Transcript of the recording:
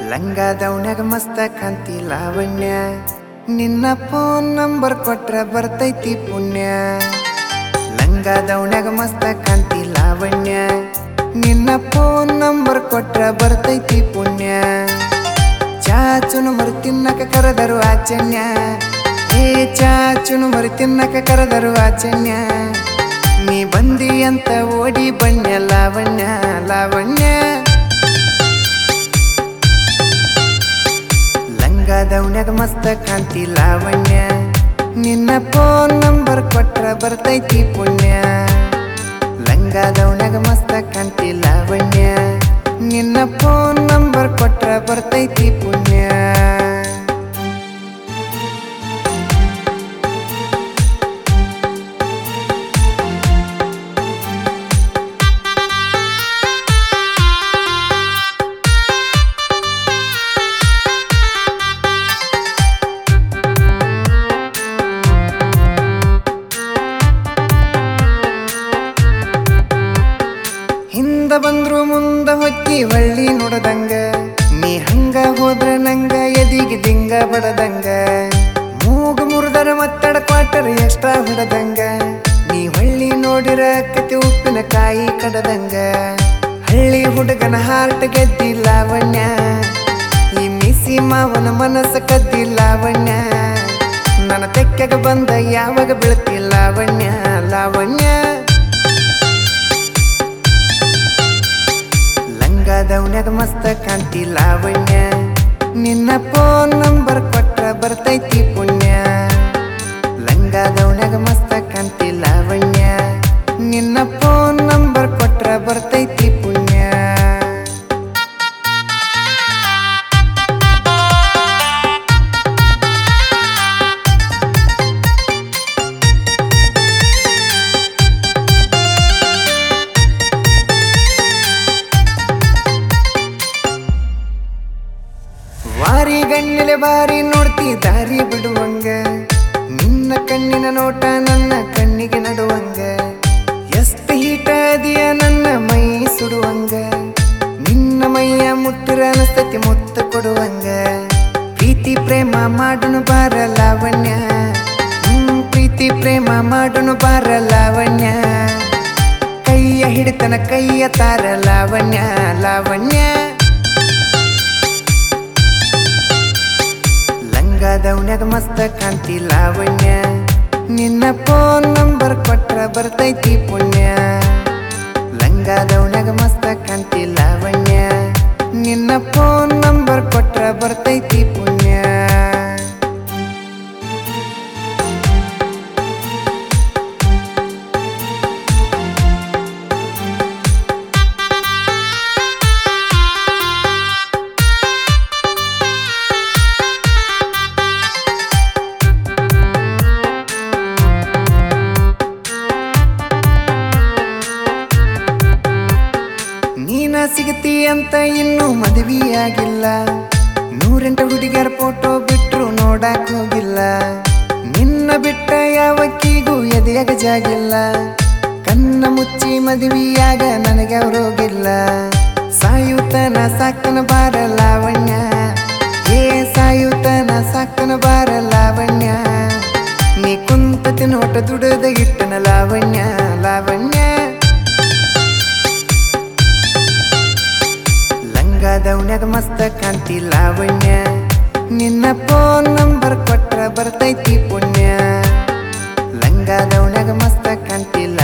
ಲಂಗಾದವನ್ಯಾಗ ಮಸ್ತ ಕಾಂತಿ ಲಾವಣ್ಯ ನಿನ್ನ ಫೋನ್ ನಂಬರ್ ಕೊಟ್ರ ಬರ್ತೈತಿ ಪುಣ್ಯ ಲಂಗಾದವನ್ಯಾಗ ಮಸ್ತ ಕಾಂತಿ ಲಾವಣ್ಯ ನಿನ್ನ ಫೋನ್ ನಂಬರ್ ಕೊಟ್ರ ಬರ್ತೈತಿ ಪುಣ್ಯ ಚಾಚುನು ಮರು ತಿನ್ನಕ ಕರೆದರು ಆಚನ್ಯ ಏ ಚಾಚುನು ಮರು ತಿನ್ನಕ ಕರೆದರು ಆಚನ್ಯ ನೀ ಬಂದಿ ಅಂತ ಓಡಿ ಬಣ್ಣ ಲಾವಣ್ಯ ಲಾವಣ್ಯ ಲಂಗಾದವನ್ಯಾಗ ಮಸ್ತ ಕಾಂತಿ ಲಾವಣ್ಯ ನಿನ್ನ ಫೋನ್ ನಂಬರ್ ಕೊಟ್ರ ಬರ್ತೈತಿ ಪುಣ್ಯ ಲಂಗಾದವನ್ಯಾಗ ಮಸ್ತ ಕಾಂತಿ ಲಾವಣ್ಯ ನಿನ್ನ ಫೋನ್ ನಂಬರ್ ಕೊಟ್ರ ಬರ್ತೈತಿ ಪುಣ್ಯ ಹಿಂದ ಬಂದ್ರು ಮುಂದ ಹೊಕ್ಕಿ ಹೊಳ್ಳಿ ನೋಡದಂಗ ನೀ ಹಂಗ ಹೋದ್ರ ನಂಗ ಎದಿಗೆ ದಿಂಗ ಬಡದಂಗ ಮೂಗು ಮುರಿದರ ಮತ್ತಡ ಕ್ವಾಟರ್ ಎಕ್ಸ್ಟ್ರಾ ಹೊಡದಂಗ ನೀ ಹೊಳ್ಳಿ ನೋಡಿರ ಕತಿ ಉಪ್ಪಿನ ಕಾಯಿ ಕಡದಂಗ ಹಳ್ಳಿ ಹುಡುಗನ ಹಾರ್ಟ್ ಗೆದ್ದಿ ಲಾವಣ್ಯ ಈ ಮಿಸಿ ಮಾವನ ಮನಸ್ಸ ಕದ್ದಿ ಲಾವಣ್ಯ ನನ್ನ ತೆಕ್ಕೆಗ ಬಂದ ಯಾವಾಗ ಬೀಳ್ತಿ ಲಾವಣ್ಯ ಲಾವಣ್ಯ ಲಂಗಾದವನ್ಯಾಗ ಮಸ್ತ ಕಾಂತಿ ಲಾವಣ್ಯ ನಿನ್ನ ಫೋನ್ ನಂಬರ್ ಕೊಟ್ರ ಬರ್ತೈತಿ ಪುಣ್ಯ ಲಂಗಾದವನ್ಯಾಗ ಮಸ್ತ ಕಾಂತಿ ಲಾವಣ್ಯ ನಿನ್ನ ಫೋನ್ ನಂಬರ್ ಕೊಟ್ರ ಬರ್ತೈತಿ ಪುಣ್ಯ ವಾರಿ ಗಣ್ಣಿಲೆ ಬಾರಿ ನೋಡ್ತಿ ದಾರಿ ಬಿಡುವಂಗ ನಿನ್ನ ಕಣ್ಣಿನ ನೋಟ ನನ್ನ ಕಣ್ಣಿಗೆ ನಡುವಂಗ ಎಷ್ಟು ಹೀಟ ಅದಿಯ ನನ್ನ ಮೈ ಸುಡುವಂಗ ನಿನ್ನ ಮೈಯ ಮುಟ್ಟಿರ ಅನಸ್ತತಿ ಮುತ್ತ ಕೊಡುವಂಗ ಪ್ರೀತಿ ಪ್ರೇಮ ಮಾಡುನು ಬಾರ ಲಾವಣ್ಯ ಹ್ಮ್, ಪ್ರೀತಿ ಪ್ರೇಮ ಮಾಡುನು ಬಾರ ಲಾವಣ್ಯ ಕೈಯ ಹಿಡಿತನ ಕೈಯ ತಾರ ಲಾವಣ್ಯ ಲಾವಣ್ಯ ಲಂಗಾದವನ್ಯಾಗ ಮಸ್ತ ಕಾಂತಿ ಲಾವಣ್ಯ ನಿನ್ನ ಫೋನ್ ನಂಬರ್ ಕೊಟ್ರ ಬರ್ತೈತಿ ಪುಣ್ಯ ಲಂಗಾದವನ್ಯಾಗ ಮಸ್ತ ಕಾಂತಿ ಲಾವಣ್ಯ ನಿನ್ನ ಫೋನ್ ನಂಬರ್ ಕೊಟ್ರ ಬರ್ತೈತಿ ಪುಣ್ಯ ನೀನ ಸಿಗತಿ ಅಂತ ಇನ್ನೂ ಮದುವೆಯಾಗಿಲ್ಲ ನೂರೆಂಟು ಹುಡುಗಿಯರ ಫೋಟೋ ಬಿಟ್ರು ನೋಡಕ್ ಹೋಗಿಲ್ಲ ನಿನ್ನ ಬಿಟ್ಟ ಯಾವಕ್ಕಿಗೂ ಎದೆಯಾಗ ಜಾಗಿಲ್ಲ ಕಣ್ಣ ಮುಚ್ಚಿ ಮದುವೆಯಾಗ ನನಗೆ ಅವರೋಗಿಲ್ಲ ಸಾಯುತನ ಸಾಕನ ಬಾರ ಲಾವಣ್ಯ ಏ ಸಾಯುತನ ಸಾಕನ ಬಾರ ಲಾವಣ್ಯ ನೀ ಕುಂತ ತಿನ್ನೋಟ ದುಡದ ಇಟ್ಟನ ಲಾವಣ್ಯ ಲಾವಣ್ಯ ಲಂಗಾದವನ್ಯಾಗ ಮಸ್ತ ಕಾಂತಿ ಲಾವಣ್ಯ ನಿನ್ನ ಫೋನ್ ನಂಬರ್ ಕೊಟ್ರ ಬರ್ತೈತಿ ಪುಣ್ಯ ಲಂಗಾದವನ್ಯಾಗ ಮಸ್ತ ಕಾಂತಿ